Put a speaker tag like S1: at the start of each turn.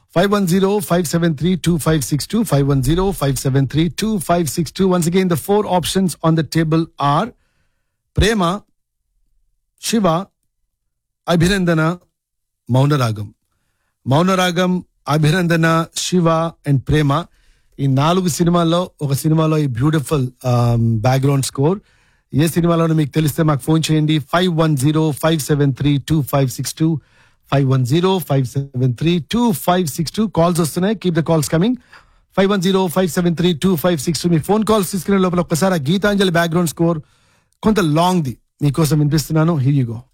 S1: five one zero five seven three two five six two five one zero five seven three two five six two once again the four options on the table are Prema Siva Abhinandana Mounaragam మౌనరాగం అభినందన Shiva and ప్రేమ ఈ నాలుగు సినిమాల్లో ఒక సినిమాలో ఈ beautiful background score ఏ సినిమాలోనో మీకు తెలిస్తే మాకు ఫోన్ చేయండి five one zero five seven three two five six two five one zero five seven three two five six two calls వస్తున్నాయి keep the calls coming five one zero five seven three two five six two మీ phone calls తీసుకునే లోపల ఒక్కసారి ఆ Geethanjali background score కొంత long ది మీకోసం వినిపిస్తున్నాను హీ యూ గో